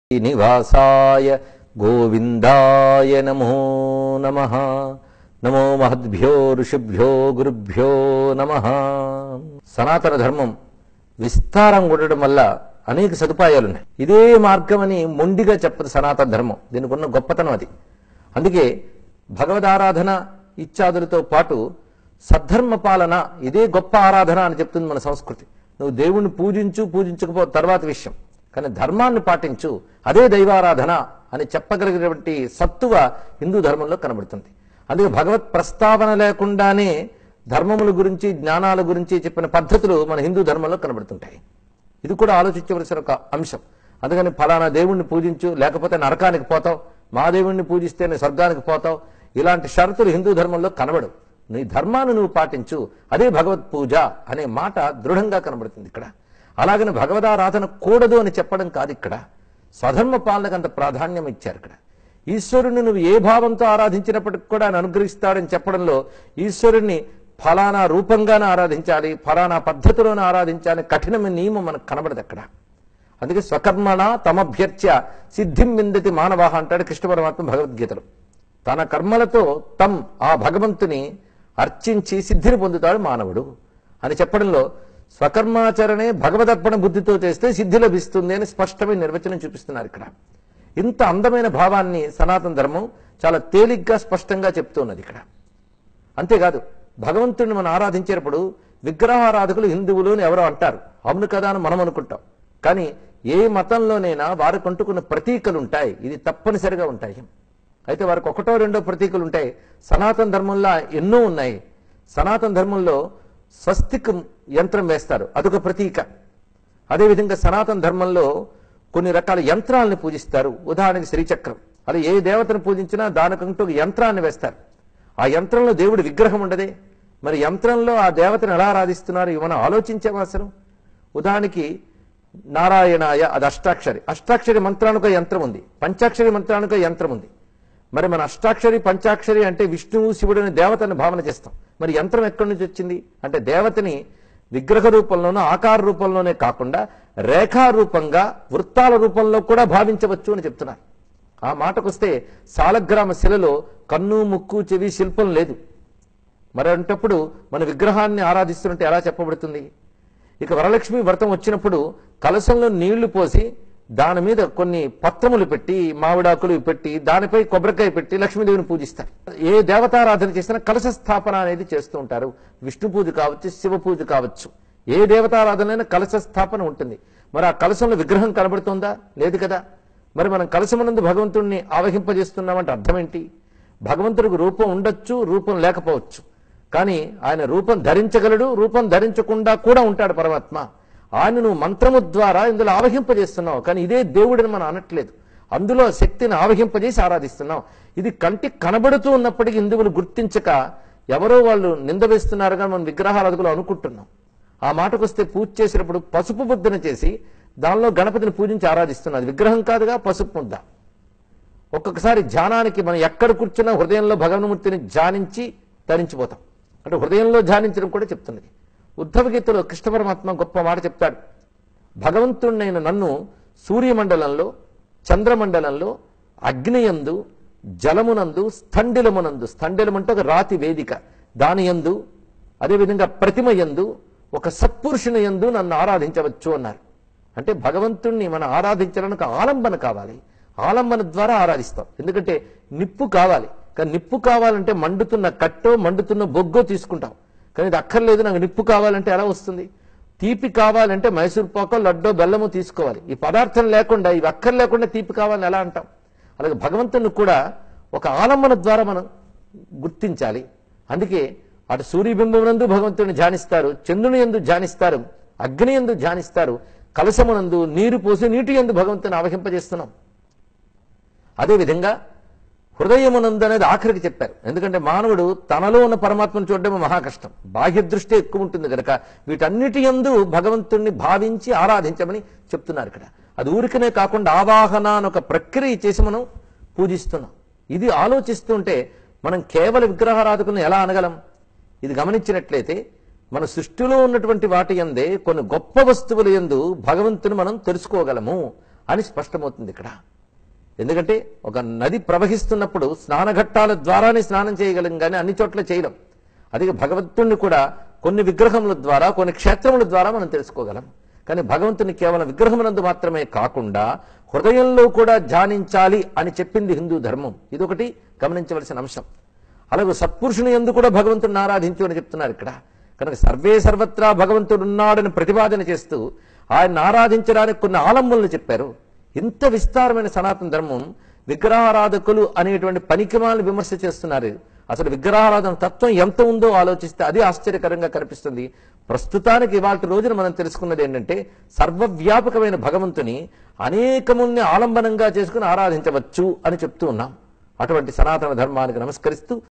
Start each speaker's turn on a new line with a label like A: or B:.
A: నివాసాయ గోవిందాయ నమో నమ నమో మహద్భ్యో ఋషిభ్యో గురుభ్యో నమ సనాతన ధర్మం విస్తారం ఉండడం వల్ల అనేక సదుపాయాలున్నాయి ఇదే మార్గం అని మొండిగా చెప్పదు సనాతన ధర్మం దీనికి ఉన్న గొప్పతనం అది అందుకే భగవదారాధన ఇత్యాదులతో పాటు సద్ధర్మ పాలన ఇదే గొప్ప ఆరాధన అని చెప్తుంది మన సంస్కృతి నువ్వు దేవుణ్ణి పూజించు పూజించకపో తర్వాత విషయం కానీ ధర్మాన్ని పాటించు అదే దైవారాధన అని చెప్పగలిగినటువంటి సత్తువ హిందూ ధర్మంలో కనబడుతుంది అందుకే భగవత్ ప్రస్తావన లేకుండానే ధర్మముల గురించి జ్ఞానాల గురించి చెప్పిన పద్ధతులు మన హిందూ ధర్మంలో కనబడుతుంటాయి ఇది కూడా ఆలోచించవలసిన ఒక అంశం అందుకని ఫలానా దేవుణ్ణి పూజించు లేకపోతే నరకానికి పోతావు మా దేవుణ్ణి పూజిస్తేనే స్వర్గానికి పోతావు ఇలాంటి షరతులు హిందూ ధర్మంలో కనబడు నీ ధర్మాన్ని నువ్వు పాటించు అదే భగవత్ పూజ అనే మాట దృఢంగా కనబడుతుంది ఇక్కడ అలాగని భగవదారాధన కూడదు అని చెప్పడం కాదు ఇక్కడ స్వధర్మ పాలనకు అంత ప్రాధాన్యం ఇచ్చారు ఇక్కడ ఈశ్వరుని నువ్వు ఏ భావంతో ఆరాధించినప్పటికి కూడా ఆయన అనుగ్రహిస్తాడని చెప్పడంలో ఈశ్వరుణ్ణి ఫలానా రూపంగానే ఆరాధించాలి ఫలానా పద్ధతిలోనే ఆరాధించాలి కఠినమైన నియమం మనకు కనబడదు అక్కడ అందుకే స్వకర్మణ తమభ్యర్చ్య సిద్ధిం విందతి మానవాహ అంటాడు కృష్ణ పరమాత్మ భగవద్గీతలో తన కర్మలతో తం ఆ భగవంతుని అర్చించి సిద్ధిని పొందుతాడు మానవుడు అని చెప్పడంలో స్వకర్మాచరణే భగవదర్పణ బుద్ధితో చేస్తే సిద్ధి లభిస్తుంది అని స్పష్టమైన నిర్వచనం చూపిస్తున్నారు ఇక్కడ ఇంత అందమైన భావాన్ని సనాతన ధర్మం చాలా తేలిగ్గా స్పష్టంగా చెప్తున్నది ఇక్కడ అంతేకాదు భగవంతుడిని మనం ఆరాధించేటప్పుడు విగ్రహారాధకులు హిందువులు అని ఎవరో అంటారు అవును కదా అని మనం అనుకుంటాం కానీ ఏ మతంలోనైనా వారికి అంటుకున్న ప్రతీకలు ఉంటాయి ఇది తప్పనిసరిగా ఉంటాయి అయితే వారికి ఒకటో రెండో ప్రతీకలు ఉంటాయి సనాతన ధర్మంలో ఎన్నో ఉన్నాయి సనాతన ధర్మంలో స్వస్తిక్ యంత్రం వేస్తారు అదొక ప్రతీక అదేవిధంగా సనాతన ధర్మంలో కొన్ని రకాల యంత్రాలను పూజిస్తారు ఉదాహరణకి శ్రీచక్రం అలా ఏ దేవతను పూజించినా దానికంటూ ఒక యంత్రాన్ని వేస్తారు ఆ యంత్రంలో దేవుడి విగ్రహం ఉండదే మరి యంత్రంలో ఆ దేవతను ఎలా ఆరాధిస్తున్నారు ఇవి మనం ఆలోచించాము అసలు ఉదాహరణకి నారాయణాయ అది అష్టాక్షరి అష్టాక్షరి మంత్రానికి ఒక యంత్రం ఉంది పంచాక్షరి మంత్రానికి ఒక యంత్రం ఉంది మరి మన అష్టాక్షరి పంచాక్షరి అంటే విష్ణువు శివుడు అనే దేవతని భావన చేస్తాం మరి యంత్రం ఎక్కడి నుంచి వచ్చింది అంటే దేవతని విగ్రహ రూపంలోనూ ఆకార రూపంలోనే కాకుండా రేఖా రూపంగా వృత్తాల రూపంలో కూడా భావించవచ్చు అని చెప్తున్నారు ఆ మాటకొస్తే సాలగ్రామ శిలలో కన్ను ముక్కు చెవి శిల్పం లేదు మరి అంటప్పుడు మన విగ్రహాన్ని ఆరాధిస్తుంటే ఎలా చెప్పబడుతుంది ఇక వరలక్ష్మి వ్రతం వచ్చినప్పుడు కలశంలో నీళ్లు పోసి దాని మీద కొన్ని పత్రములు పెట్టి మామిడాకులు పెట్టి దానిపై కొబ్బరికాయ పెట్టి లక్ష్మీదేవిని పూజిస్తారు ఏ దేవతారాధన చేసినా కలశ స్థాపన అనేది చేస్తూ ఉంటారు విష్ణు పూజ కావచ్చు శివ పూజ కావచ్చు ఏ దేవతారాధనైనా కలశ స్థాపన ఉంటుంది మరి ఆ కలశంలో విగ్రహం కనబడుతుందా లేదు కదా మరి మనం కలశమునందు భగవంతుడిని ఆవహింపజేస్తున్నామంటే అర్థం ఏంటి భగవంతుడికి రూపం ఉండొచ్చు రూపం లేకపోవచ్చు కానీ ఆయన రూపం ధరించగలడు రూపం ధరించకుండా కూడా ఉంటాడు పరమాత్మ ఆయన నువ్వు మంత్రము ద్వారా ఇందులో ఆవహింపజేస్తున్నావు కానీ ఇదే దేవుడిని మనం అనట్లేదు అందులో శక్తిని ఆవహింపజేసి ఆరాధిస్తున్నాం ఇది కంటికి కనబడుతూ ఉన్నప్పటికీ హిందువులు గుర్తించక ఎవరో వాళ్ళు నింద వేస్తున్నారుగా మనం విగ్రహారాధకులు అనుకుంటున్నాం ఆ మాటకొస్తే పూజ చేసినప్పుడు పసుపు ముద్దన చేసి దానిలో గణపతిని పూజించి ఆరాధిస్తున్నది విగ్రహం కాదుగా పసుపు ముద్ద ఒక్కొక్కసారి ధ్యానానికి మనం ఎక్కడ కూర్చున్నా హృదయంలో భగవన్మూర్తిని ధ్యానించి ధరించిపోతాం అంటే హృదయంలో ధ్యానించడం కూడా చెప్తున్నది ఉద్ధవ గీతలో కృష్ణ పరమాత్మ గొప్ప మాట చెప్తాడు భగవంతుడినైన నన్ను సూర్యమండలంలో చంద్రమండలంలో అగ్నియందు జలమునందు స్థండిలమునందు స్థండిలం అంటే ఒక రాతి వేదిక దాని యందు అదేవిధంగా ప్రతిమ యందు ఒక సత్పురుషుని యందు నన్ను ఆరాధించవచ్చు అన్నారు అంటే భగవంతుణ్ణి మనం ఆరాధించడానికి ఆలంబన కావాలి ఆలంబన ద్వారా ఆరాధిస్తాం ఎందుకంటే నిప్పు కావాలి కానీ నిప్పు కావాలంటే మండుతున్న కట్టో మండుతున్న బొగ్గో తీసుకుంటాం కానీ ఇది అక్కర్లేదు నాకు నిప్పు కావాలంటే ఎలా వస్తుంది తీపి కావాలంటే మైసూర్ పాకో లడ్డో బెల్లము తీసుకోవాలి ఈ పదార్థం లేకుండా ఇవి అక్కర్ లేకుండా తీపి కావాలని ఎలా అంటాం అలాగే భగవంతుని కూడా ఒక ఆలంబన ద్వారా మనం గుర్తించాలి అందుకే అటు సూర్యబింబమునందు భగవంతుని ధ్యానిస్తారు చంద్రుని ఎందు ధ్యానిస్తారు అగ్ని ఎందు ధ్యానిస్తారు కలశమునందు నీరు పోసి నీటి ఎందు భగవంతుని ఆవహింపజేస్తున్నాం అదేవిధంగా హృదయమునందు అనేది ఆఖరికి చెప్పారు ఎందుకంటే మానవుడు తనలో ఉన్న పరమాత్మను చూడడం మహా కష్టం బాహ్య దృష్టి ఎక్కువ ఉంటుంది కనుక వీటన్నిటి యందు భగవంతుణ్ణి భావించి ఆరాధించమని చెప్తున్నారు ఇక్కడ అది ఊరికనే కాకుండా ఆవాహన అని ఒక ప్రక్రియ చేసి మనం పూజిస్తున్నాం ఇది ఆలోచిస్తుంటే మనం కేవల విగ్రహారాధకులను ఎలా అనగలం ఇది గమనించినట్లయితే మన సృష్టిలో ఉన్నటువంటి వాటి యందే కొన్ని గొప్ప వస్తువుల యందు భగవంతుని మనం తెలుసుకోగలము అని స్పష్టమవుతుంది ఇక్కడ ఎందుకంటే ఒక నది ప్రవహిస్తున్నప్పుడు స్నానఘట్టాల ద్వారానే స్నానం చేయగలం కానీ అన్ని చోట్ల చేయలేం అదే భగవంతుణ్ణి కూడా కొన్ని విగ్రహముల ద్వారా కొన్ని క్షేత్రముల ద్వారా మనం తెలుసుకోగలం కానీ భగవంతుని కేవలం విగ్రహమునందు మాత్రమే కాకుండా హృదయంలో కూడా ధ్యానించాలి అని చెప్పింది హిందూ ధర్మం ఇదొకటి గమనించవలసిన అంశం అలాగే సత్పురుషుని ఎందు కూడా భగవంతుడిని ఆరాధించు అని చెప్తున్నారు ఇక్కడ కనుక సర్వే సర్వత్రా భగవంతుడు ఉన్నాడని ప్రతిపాదన చేస్తూ ఆయన ఆరాధించడానికి కొన్ని ఆలంబనలు చెప్పారు ఇంత విస్తారమైన సనాతన ధర్మం విగ్రహారాధకులు అనేటువంటి పనికిమాలను విమర్శ చేస్తున్నారు అసలు విగ్రహారాధన తత్వం ఎంత ఉందో ఆలోచిస్తే అది ఆశ్చర్యకరంగా కనిపిస్తుంది ప్రస్తుతానికి ఇవాళ రోజున మనం తెలుసుకున్నది ఏంటంటే సర్వవ్యాపకమైన భగవంతుని అనేకముల్ని ఆలంబనంగా చేసుకుని ఆరాధించవచ్చు అని చెప్తూ ఉన్నాం అటువంటి సనాతన ధర్మానికి నమస్కరిస్తూ